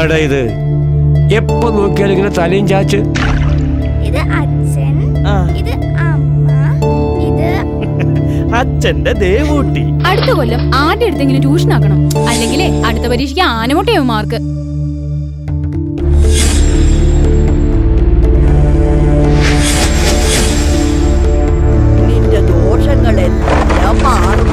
എന്താടാ ഇത് എപ്പോ നോക്കിയാലും ഇങ്ങനെ തലയും ചാച്ച് ഇത് അച്ഛൻ ഇത് അമ്മ ഇത് അച്ഛന്റെ ദേവൂട്ടി അടുത്ത കൊല്ലം ആരുടെ അടുത്തെങ്കിലും ട്യൂഷൻ ആക്കണം അല്ലെങ്കിലേ അടുത്ത പരീക്ഷയ്ക്ക് ആനമുട്ടയോ മാർക്ക് നിന്റെ ദോഷങ്ങളെല്ലാം മാറും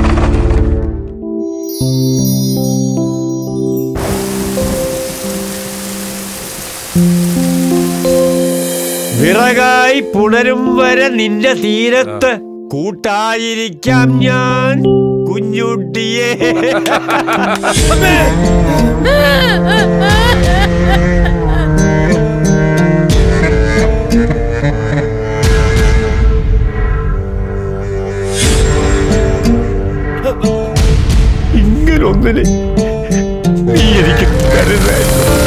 വിറകായി പുണരും വരെ നിന്റെ തീരത്ത് കൂട്ടായിരിക്കാം ഞാൻ കുഞ്ഞുട്ടിയെ ഇങ്ങനൊന്നിനെ നീ എനിക്ക് കരുതായിരുന്നു